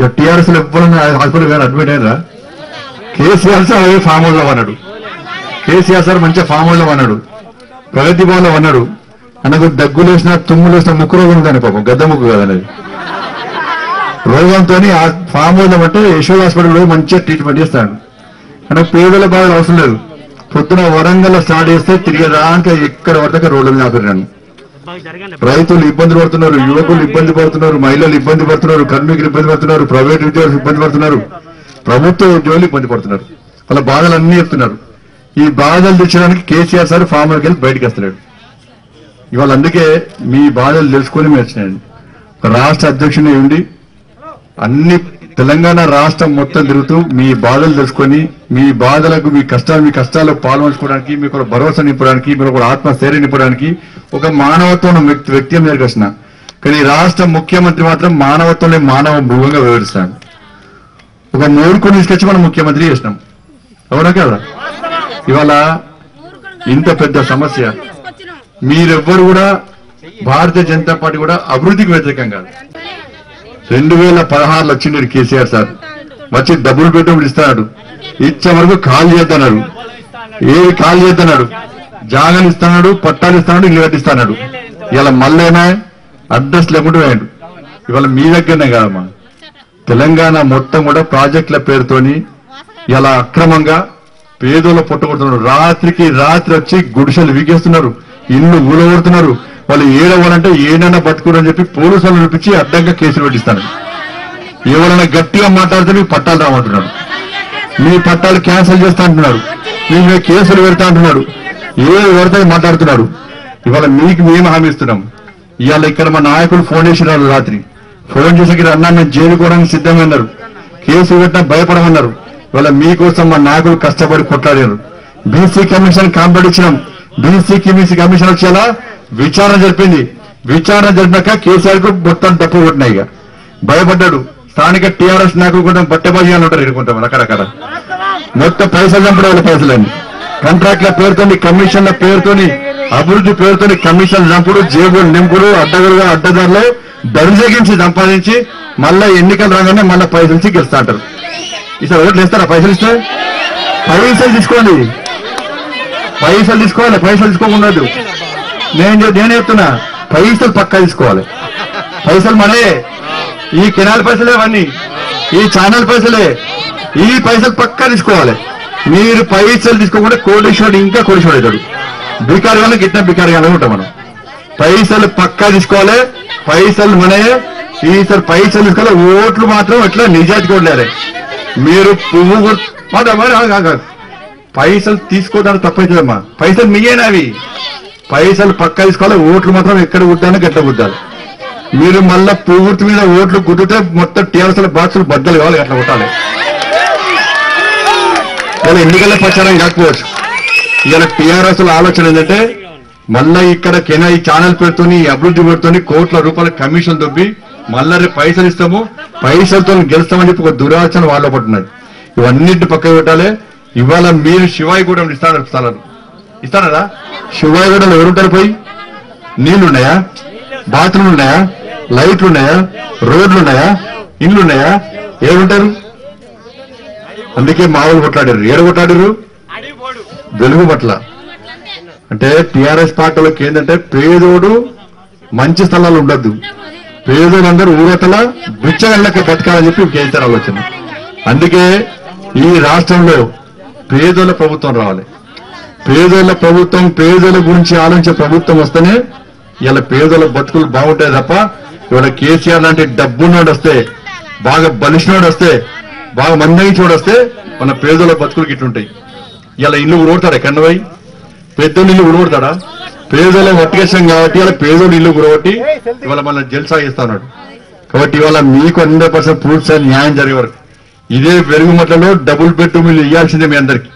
ఇలా టీఆర్ఎస్ లో ఎప్పుడన్నా హాస్పిటల్ గారు అడ్మిట్ అయ్యారా కేసీఆర్ సార్ అదే ఫామ్ హౌస్ లో అన్నాడు కేసీఆర్ సార్ మంచిగా ఫామ్ హౌస్ లో అన్నాడు ప్రగతి భవన్ లో అన్నాడు అనకు దగ్గులు వేసిన తుమ్ములు వేసిన ముక్కు రోగం ఉందని పాపం గద్ద ముక్కు కదా అనేది రోగంతో ఆ ఫామ్ హౌస్ లో అంటే యశోద్ హాస్పిటల్ పోయి మంచిగా ట్రీట్మెంట్ చేస్తాడు అంటే పేదల బాధలు అవసరం లేదు పొద్దున వరంగల్ స్టార్ట్ చేస్తే తిరిగి రాక ఎక్కడ పడతాక రోడ్ల మీద ఆపిరాను రైతులు ఇబ్బంది పడుతున్నారు యువకులు ఇబ్బంది పడుతున్నారు మహిళలు ఇబ్బంది పడుతున్నారు కార్మికులు ఇబ్బంది పడుతున్నారు ప్రైవేట్ ఉద్యోగులు ఇబ్బంది పడుతున్నారు ప్రభుత్వ ఉద్యోగులు ఇబ్బంది పడుతున్నారు వాళ్ళ బాధలు అన్ని చెప్తున్నారు ఈ బాధలు తెచ్చడానికి కేసీఆర్ సార్ ఫామ్లోకి వెళ్ళి బయటకు వస్తున్నాడు ఇవాళ అందుకే మీ బాధలు తెలుసుకొని మీరు వచ్చినాయండి ఒక రాష్ట్ర అధ్యక్షుని ఉండి అన్ని తెలంగాణ రాష్ట్రం మొత్తం తిరుగుతూ మీ బాధలు తెలుసుకొని మీ బాధలకు మీ కష్టాలు మీ కష్టాలకు పాల్పంచుకోవడానికి మీకు ఒక భరోసా నింపడానికి మీరు ఒక ఆత్మస్థైర్యం నింపడానికి ఒక మానవత్వం ఉన్న వ్యక్తి వ్యక్తి మీద వచ్చిన కానీ ఈ రాష్ట్ర ముఖ్యమంత్రి మాత్రం మానవత్వంలో మానవ మృగంగా వివరిస్తాడు ఒక మూర్ఖుని తీసుకొచ్చి మనం ముఖ్యమంత్రి చేసినాం అవునా కదా ఇవాళ ఇంత పెద్ద సమస్య మీరెవ్వరు కూడా భారతీయ జనతా పార్టీ కూడా అభివృద్ధికి వ్యతిరేకం కాదు రెండు వేల పదహారులో వచ్చిండు కేసీఆర్ సార్ వచ్చి డబుల్ బెడ్రూమ్ ఇస్తాడు ఇచ్చే వరకు కాల్ చేద్దన్నాడు ఏది కాల్ చేద్దన్నాడు జాగాలు ఇస్తున్నాడు పట్టాలు ఇస్తున్నాడు ఇల్లు కట్టిస్తున్నాడు ఇవాళ మళ్ళైనా అడ్రస్ లేకుండా పోయాడు ఇవాళ మీ దగ్గరనే కాదమ్మా తెలంగాణ మొత్తం కూడా ప్రాజెక్టుల పేరుతోని ఇలా అక్రమంగా పేదోళ్ళ పుట్టగొడుతున్నారు రాత్రికి రాత్రి వచ్చి గుడిసెలు వీకేస్తున్నారు ఇల్లు ఊలగొడుతున్నారు వాళ్ళు ఏడవాలంటే ఏడైనా బతుకురు అని చెప్పి పోలీసులను పిలిపించి అడ్డంగా కేసులు పెట్టిస్తారు ఎవరైనా గట్టిగా మాట్లాడితే మీకు పట్టాలు రామంటున్నారు మీ పట్టాలు క్యాన్సిల్ చేస్తా అంటున్నారు మీ మీద కేసులు పెడతా అంటున్నారు ఏది పెడతా మాట్లాడుతున్నారు ఇవాళ మీకు మేము హామీ ఇస్తున్నాం ఇవాళ ఇక్కడ మా నాయకులు ఫోన్ చేసినారు రాత్రి ఫోన్ చేసి ఇక్కడ అన్నా మేము జైలుకోవడానికి సిద్ధంగా ఉన్నారు కేసు పెట్టినా భయపడమన్నారు ఇవాళ మీకోసం మా నాయకులు కష్టపడి కొట్లాడారు బీసీ కమిషన్ కాంప్లైంట్ ఇచ్చినాం బీసీ కమిసీ కమిషన్ వచ్చేలా విచారణ జరిపింది విచారణ జరిపినాక కేసీఆర్ కు మొత్తం డప్పు కొట్టినాయి ఇక భయపడ్డాడు స్థానిక టీఆర్ఎస్ నాయకులు కూడా బట్టబాజీ అని ఉంటారు ఇరుకుంటాం రకరకాల మొత్తం పైసలు చంపడం వాళ్ళ పైసలన్నీ కాంట్రాక్ట్ల పేరుతోని కమిషన్ల పేరుతోని అభివృద్ధి పేరుతోని కమిషన్ చంపుడు జేబులు నింపుడు అడ్డగులుగా అడ్డదారులు దర్జగించి సంపాదించి మళ్ళా ఎన్నికలు రాగానే మళ్ళా పైసలు ఇచ్చి గెలుస్తా అంటారు ఈసారి ఓట్లు ఇస్తారా పైసలు ఇస్తే పైసలు తీసుకోండి పైసలు తీసుకోవాలి పైసలు తీసుకోకుండా వద్దు. నేను చెప్- నేను చెప్తున్నా పైసలు పక్కా తీసుకోవాలి పైసలు మనే ఈ కెనాల్ పైసలే అవన్నీ ఈ ఛానల్ పైసలే ఈ పైసలు పక్కా తీసుకోవాలి మీరు పైసలు తీసుకోకుండా కోటేశ్వరుడు ఇంకా కోటేశ్వరుడు అవుతాడు బికారు కానీ గిట్ట బికారు కానీ ఉంటాం మనం పైసలు పక్కా తీసుకోవాలి పైసలు మనే ఈసారి పైసలు తీసుకోవాలి ఓట్లు మాత్రం ఎట్లా నిజాయితీ కొట్టలేరు మీరు పువ్వు గుర్తు- మాట, మాట, ఆగు, ఆగు, ఆగు. పైసలు తీసుకోవడానికి తప్పైతుందమ్మా పైసలు మియ్యేనవి పైసలు పక్కా తీసుకోవాలి ఓట్లు మాత్రం ఎక్కడ గుద్దానో గట్ల గుద్దాలి మీరు మళ్ళా పువ్వుర్తి మీద ఓట్లు గుద్దితే మొత్తం టీఆర్ఎస్ బాక్సులు బద్దలు కావాలి అట్లా కొట్టాలి ఇలా ఎన్నికల ప్రచారం కాకపోవచ్చు ఇలా టీఆర్ఎస్ ఆలోచన ఏంటంటే మళ్ళా ఇక్కడ కెనా ఈ ఛానల్ పేరుతోని ఈ అభివృద్ధి పేరుతోని కోట్ల రూపాయల కమిషన్ దొబ్బి మళ్ళా రేపు పైసలు ఇస్తాము పైసలతో గెలుస్తామని చెప్పి ఒక దురాచన వాళ్ళ పట్టున్నది ఇవన్నింటి పక్కన పెట్టాలి ఇవాళ మీరు శివాయి కూడా ఇస్తాను స్థలాలు ఇస్తారా శివాయి కూడా ఎవరుంటారు పోయి నీళ్లున్నాయా బాత్రూమ్లు ఉన్నాయా లైట్లు ఉన్నాయా రోడ్లు ఉన్నాయా ఇండ్లు ఉన్నాయా ఏముంటారు అందుకే మామూలు కొట్లాడారు ఏడు కొట్లాడారు వెలుగు పట్ల అంటే టిఆర్ఎస్ పార్టీలోకి ఏంటంటే పేదోడు మంచి స్థలాలు ఉండద్దు పేదోళ్ళందరూ ఊరతల బిచ్చగళ్ళకి బతకాలని చెప్పి కేసీఆర్ ఆలోచన అందుకే ఈ రాష్ట్రంలో పేదోళ్ళ ప్రభుత్వం రావాలి పేదోళ్ళ ప్రభుత్వం పేదోళ్ళ గురించి ఆలోచించే ప్రభుత్వం వస్తేనే ఇలా పేదోళ్ళ బతుకులు బాగుంటాయి తప్ప ఇవాళ కేసీఆర్ లాంటి డబ్బున్నోడు వస్తే బాగా బలిసినోడు వస్తే బాగా మందగించోడు వస్తే మన పేదోళ్ళ బతుకులు ఇట్లుంటాయి ఇలా ఇల్లు ఉడగొడతాడు ఎక్కడ పోయి పెద్దోళ్ళు ఇల్లు ఉడగొడతాడా పేదోళ్ళ ఒట్టికేసాం కాబట్టి ఇలా పేదోళ్ళు ఇల్లు ఉడగొట్టి ఇవాళ మన జల్సా చేస్తా ఉన్నాడు కాబట్టి ఇవాళ మీకు హండ్రెడ్ పర్సెంట్ ప్రూఫ్స్ న్యాయం జరిగే వరకు ఇదే వెలుగుమట్లలో డబుల్ బెడ్రూమ్ ఇల్లు ఇవ్వాల్సిందే మీ అందరికి